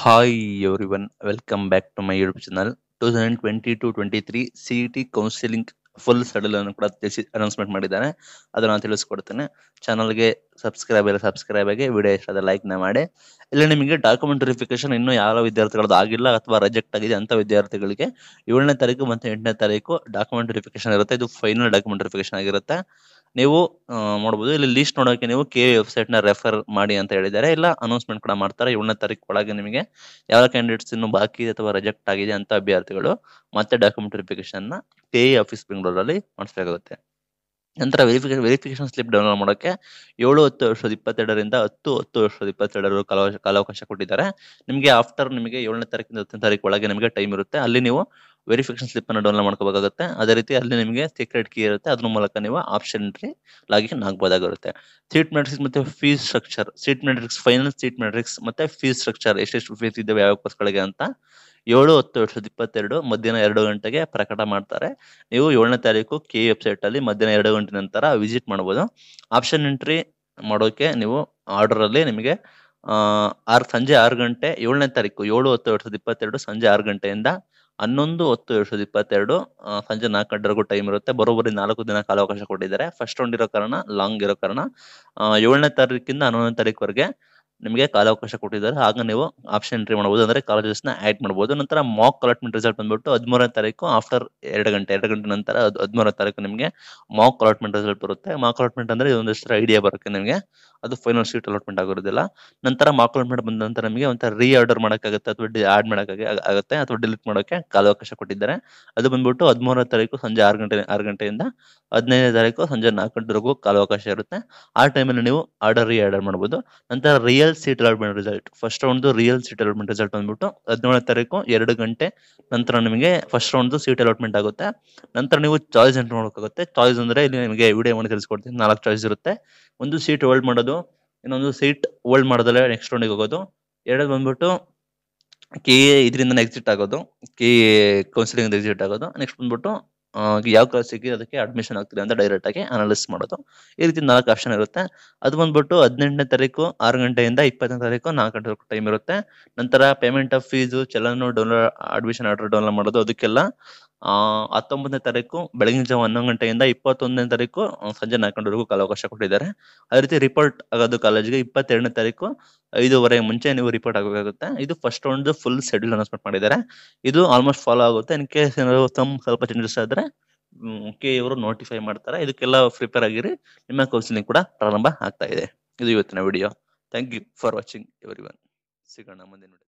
Hi everyone, welcome back to my YouTube channel. 2020-23 CET counselling full schedule ಅನ್ನು ಕೂಡ ತಿಳಿಸಿ announcement ಮಾಡಿದ್ದಾರೆ ಅದನ್ನ ನಾನು ತಿಳಿಸ್ಕೊಡ್ತೇನೆ ಚಾನಲ್ಗೆ ಸಬ್ಸ್ಕ್ರೈಬ್ ಇಲ್ಲ ಸಬ್ಸ್ಕ್ರೈಬ್ ಆಗಿ ವಿಡಿಯೋ ಇಷ್ಟ ಆದ ಲೈಕ್ ನ ಮಾಡಿ ಇಲ್ಲಿ ನಿಮಗೆ ಡಾಕ್ಯುಮೆಂಟ್ ವೆರಿಫಿಕೇಶನ್ ಇನ್ನೂ ಯಾವ ವಿದ್ಯಾರ್ಥಿಗಳದ್ದು ಆಗಿಲ್ಲ ಅಥವಾ ರಿಜೆಕ್ಟ್ ಆಗಿದೆ ಅಂತ ವಿದ್ಯಾರ್ಥಿಗಳಿಗೆ ಏಳನೇ ತಾರೀಕು ಮತ್ತು ಎಂಟನೇ ತಾರೀಕು ಡಾಕ್ಯುಮೆಂಟ್ ವೆರಿಫಿಕೇಶನ್ ಇರುತ್ತೆ ಇದು ಫೈನಲ್ ಡಾಕ್ಯುಮೆಂಟ್ ವೆರಿಫಿಕೇಶನ್ ಆಗಿರುತ್ತೆ ನೀವು ಆ, ನೋಡ್ಬೋದು ಇಲ್ಲಿ ಲಿಸ್ಟ್ ನೋಡೋಕೆ ನೀವು ಕೆ ವೆಬ್ಸೈಟ್ ನ ರೆಫರ್ ಮಾಡಿ ಅಂತ ಹೇಳಿದ್ದಾರೆ ಇಲ್ಲ ಅನೌನ್ಸ್ಮೆಂಟ್ ಕೂಡ ಮಾಡ್ತಾರೆ ಏಳನೇ ತಾರೀಕು ಒಳಗೆ ನಿಮಗೆ ಯಾವ ಕ್ಯಾಂಡಿಡೇಟ್ಸ್ ಇನ್ನು ಬಾಕಿ ಇದೆ ಅಥವಾ ರಿಜೆಕ್ಟ್ ಆಗಿದೆ ಅಂತ ಅಭ್ಯರ್ಥಿಗಳು ಮತ್ತೆ ಡಾಕ್ಯುಮೆಂಟ್ ವೆರಿಫಿಕೇಶನ್ ನ ಕೆ ಆಫೀಸ್ ಬೆಂಗಳೂರಲ್ಲಿ ಮಾಡಿಸಬೇಕಾಗುತ್ತೆ ನಂತರ ವೆರಿಫಿಕೇಶನ್ ವೆರಿಫಿಕೇಶನ್ ಸ್ಲಿಪ್ ಡೌನ್ಲೋಡ್ ಮಾಡೋಕೆ ಏಳು ಹತ್ತು ವರ್ಷದ ಇಪ್ಪತ್ತೆರಡರಿಂದ ಹತ್ತು ಹತ್ತು ವರ್ಷದ ಇಪ್ಪತ್ತೆರಡರ ಕಾಲಾವಕಾಶ ಕಾಲಾವಕಾಶ ಕೊಟ್ಟಿದ್ದಾರೆ ನಿಮಗೆ ಆಫ್ಟರ್ ನಿಮಗೆ ಏಳನೇ ತಾರೀಕಿಂದ ಹತ್ತನೇ ತಾರೀಕು ಒಳಗೆ ನಿಮಗೆ ಟೈಮ್ ಇರುತ್ತೆ ಅಲ್ಲಿ ನೀವು ವೆರಿಫಿಕೇಶನ್ ಸ್ಲಿಪ್ ಅನ್ನು ಡೌನ್ಲೋಡ್ ಮಾಡ್ಕೋಬೇಕಾಗುತ್ತೆ ಅದೇ ರೀತಿ ಅಲ್ಲಿ ನಿಮಗೆ ಸೀಕ್ರೆಟ್ ಕೀ ಇರುತ್ತೆ ಅದ್ರ ಮೂಲಕ ನೀವು ಆಪ್ಷನ್ ಎಂಟ್ರಿ ಲಾಗಿನ್ ಆಗ್ಬೋದಾಗಿರುತ್ತೆ ಸೀಟ್ ಮೆಟ್ರಿಕ್ಸ್ ಮತ್ತೆ fees structure seat matrix final seat matrix ಮತ್ತೆ ಫೀಸ್ ಸ್ಟ್ರಕ್ಚರ್ ಎಷ್ಟೆಷ್ಟು ಫೀಸ್ ಇದ್ದಾವೆ ಯಾವ ಕೋರ್ಸ್ಗಳಿಗೆ ಅಂತ ಏಳು ಹತ್ತು ವರ್ಷದ ಇಪ್ಪತ್ತೆರಡು ಮಧ್ಯಾಹ್ನ ಎರಡು ಗಂಟೆಗೆ ಪ್ರಕಟ ಮಾಡ್ತಾರೆ ನೀವು ಏಳನೇ ತಾರೀಕು ಕೆ ವೆಬ್ಸೈಟ್ ಅಲ್ಲಿ ಮಧ್ಯಾಹ್ನ ಎರಡು ಗಂಟೆ ನಂತರ ವಿಸಿಟ್ ಮಾಡ್ಬೋದು ಆಪ್ಷನ್ ಎಂಟ್ರಿ ಮಾಡೋಕೆ ನೀವು ಆರ್ಡರ್ ಅಲ್ಲಿ ನಿಮಗೆ ಆ, ಆರು ಸಂಜೆ ಆರು ಗಂಟೆ ಏಳನೇ ತಾರೀಕು ಏಳು ಹತ್ತು ಎರಡ್ ಸಾವಿರದ ಇಪ್ಪತ್ತೆರಡು ಸಂಜೆ ಆರು ಗಂಟೆಯಿಂದ ಹನ್ನೊಂದು ಹತ್ತು ಎರಡ್ ಸಾವಿರದ ಇಪ್ಪತ್ತೆರಡು ಆ, ಸಂಜೆ ನಾಲ್ಕು ಗಂಟೆವರೆಗೂ ಟೈಮ್ ಇರುತ್ತೆ ಬರೋಬ್ಬರಿ ನಾಲ್ಕು ದಿನ ಕಾಲಾವಕಾಶ ಕೊಟ್ಟಿದ್ದಾರೆ ಫಸ್ಟ್ ರೌಂಡ್ ಇರೋ ಕಾರಣ ಲಾಂಗ್ ಇರೋ ಕಾರಣ ಆ, ಏಳನೇ ತಾರೀಕಿಂದ ಹನ್ನೊಂದನೇ ತಾರೀಕುವರೆಗೆ ನಿಮಗೆ ಕಾಲಾವಕಾಶ ಕೊಟ್ಟಿದ್ದಾರೆ ಆಗ ನೀವು ಆಪ್ಷನ್ ಎಂಟ್ರಿ ಮಾಡಬಹುದು ಅಂದ್ರೆ ಕಾಲೇಜಸ್ ನ ಆಡ್ ಮಾಡಬಹುದು ನಂತರ ಮಾಕ್ ಅಲಾಟ್ಮೆಂಟ್ ರಿಸಲ್ಟ್ ಬಂದ್ಬಿಟ್ಟು ಹದಿಮೂರನೇ ತಾರೀಕು ಆಫ್ಟರ್ ಎರಡು ಗಂಟೆ ಎರಡು ಗಂಟೆ ನಂತರ ಹದ್- ಹದಿಮೂರನೇ ತಾರೀಕು ನಿಮಗೆ ಮಾಕ್ ಅಲಾಟ್ಮೆಂಟ್ ರಿಸಲ್ಟ್ ಬರುತ್ತೆ ಮಾಕ್ ಅಲಾಟ್ಮೆಂಟ್ ಅಂದ್ರೆ ಒಂದಷ್ಟು ಐಡಿಯಾ ಬರುತ್ತೆ ನಿಮಗೆ ಅದು ಫೈನಲ್ ಸೀಟ್ ಅಲಾಟ್ಮೆಂಟ್ ಆಗಿರೋದಿಲ್ಲ ನಂತರ ಮಾಕ್ ಅಲಾಟ್ಮೆಂಟ್ ಬಂದ ನಂತರ ನಿಮಗೆ ಒಂಥರ ರೀ ಆರ್ಡರ್ ಮಾಡೋಕ್ಕಾಗುತ್ತೆ ಅಥವಾ ಆಡ್ ಮಾಡೋಕ್ಕಾಗಿ ಆಗುತ್ತೆ ಅಥವಾ ಡಿಲೀಟ್ ಮಾಡೋಕೆ ಕಾಲಾವಕಾಶ ಕೊಟ್ಟಿದ್ದಾರೆ ಅದು ಬಂದ್ಬಿಟ್ಟು ಹದಿಮೂರನೇ ತಾರೀಕು ಸಂಜೆ ಆರು ಗಂಟೆ ಆರು ಗಂಟೆಯಿಂದ ಹದಿನೈದನೇ ತಾರೀಕು ಸಂಜೆ ನಾಲ್ಕು ಗಂಟೆವರೆಗೂ ಕಾಲಾವಕಾಶ ಇರುತ್ತೆ ಆ ಟೈಮಲ್ಲಿ ನೀವು ಆರ್ಡರ್ ರೀ ಆರ್ಡರ್ ಮಾಡ್ಬೋದು ನಂತರ real seat allotment result first round real seat allotment result ಬಂದ್ಬಿಟ್ಟು ಹದಿನೇಳನೇ ತಾರೀಕು ಎರಡು ಗಂಟೆ ನಂತರ ನಿಮಗೆ ಫಸ್ಟ್ ರೌಂಡ್ ಸೀಟ್ ಅಲಾಟ್ಮೆಂಟ್ ಆಗುತ್ತೆ ನಂತರ ನೀವು ಚಾಯ್ಸ್ ಎಂಟರ್ ಮಾಡೋಕ್ಕಾಗುತ್ತೆ ಚಾಯ್ಸ್ ಅಂದ್ರೆ ಇಲ್ಲಿ ನಿಮಗೆ ವಿಡಿಯೋ ಮಾಡಿ ತಿಳಿಸ್ಕೊಡ್ತೀನಿ ನಾಲ್ಕು ಚಾಯ್ಸ್ ಇರುತ್ತೆ ಒಂದು ಸೀಟ್ ಹೋಲ್ಡ್ ಮಾಡೋದು ಇನ್ನೊಂದು ಸೀಟ್ ಹೋಲ್ಡ್ ಮಾಡೋದಲ್ಲ ನೆಕ್ಸ್ಟ್ ರೌಂಡಿಗೆ ಹೋಗೋದು ಎರಡದು ಬಂದ್ಬಿಟ್ಟು ಕೆ ಇದರಿಂದ ಎಕ್ಸಿಟ್ ಆಗೋದು ಕೆ ಕೌನ್ಸಿಲಿಂಗ್ ಎಕ್ಸಿಟ್ ಆಗೋದು ನೆಕ್ಸ್ಟ್ ಬಂದ್ಬಿಟ್ಟು ಆ, ಯಾವ ಕ್ಲಾಸ್ ಸಿಕ್ಕಿದೆ ಅದಕ್ಕೆ ಅಡ್ಮಿಷನ್ ಆಗ್ತಿದೆ ಅಂತ ಡೈರೆಕ್ಟ್ ಆಗಿ ಅನಾಲಿಸ್ ಮಾಡೋದು ಈ ರೀತಿ ನಾಲ್ಕು ಆಪ್ಷನ್ ಇರುತ್ತೆ ಅದು ಬಂದ್ಬಿಟ್ಟು ಹದಿನೆಂಟನೇ ತಾರೀಕು ಆರು ಗಂಟೆಯಿಂದ ಇಪ್ಪತ್ತನೇ ತಾರೀಕು ನಾಲ್ಕು ಗಂಟೆ ಟೈಮ್ ಇರುತ್ತೆ ನಂತರ payment of fees challan download admission order download ಮಾಡೋದು ಅದಕ್ಕೆಲ್ಲ ಆ, ಹತ್ತೊಂಬತ್ತನೇ ತಾರೀಕು ಬೆಳಗಿನ ಜಾವ ಹನ್ನೊಂದು ಗಂಟೆಯಿಂದ ಇಪ್ಪತ್ತೊಂದನೇ ತಾರೀಕು ಆ, ಸಂಜೆ ನಾಲ್ಕು ಗಂಟೆವರೆಗೂ ಕಾಲಾವಕಾಶ ಕೊಟ್ಟಿದ್ದಾರೆ ಅದೇ ರೀತಿ ರಿಪೋರ್ಟ್ ಆಗೋದು ಕಾಲೇಜ್ಗೆ ಇಪ್ಪತ್ತೆರಡನೇ ತಾರೀಕು ಐದೂವರೆ ಮುಂಚೆ ನೀವು ರಿಪೋರ್ಟ್ ಆಗಬೇಕಾಗುತ್ತೆ ಇದು first round full schedule announcement ಮಾಡಿದ್ದಾರೆ ಇದು ಆಲ್ಮೋಸ್ಟ್ ಫಾಲೋ ಆಗುತ್ತೆ ಇನ್ ಕೇಸ್ ಏನಾದ್ರು ಸಮ್ ಸ್ವಲ್ಪ ಚೇಂಜಸ್ ಆದ್ರೆ ಕೆ ಇವರು ನೋಟಿಫೈ ಮಾಡ್ತಾರೆ ಇದಕ್ಕೆಲ್ಲ ಪ್ರಿಪೇರ್ ಆಗಿರಿ ನಿಮ್ಮ ಕೌನ್ಸಿಲಿಂಗ್ ಕೂಡ ಪ್ರಾರಂಭ ಆಗ್ತಾ ಇದೆ ಇದು ಇವತ್ತಿನ video thank you for watching everyone ಸಿಗೋಣ ಮುಂದಿನ video.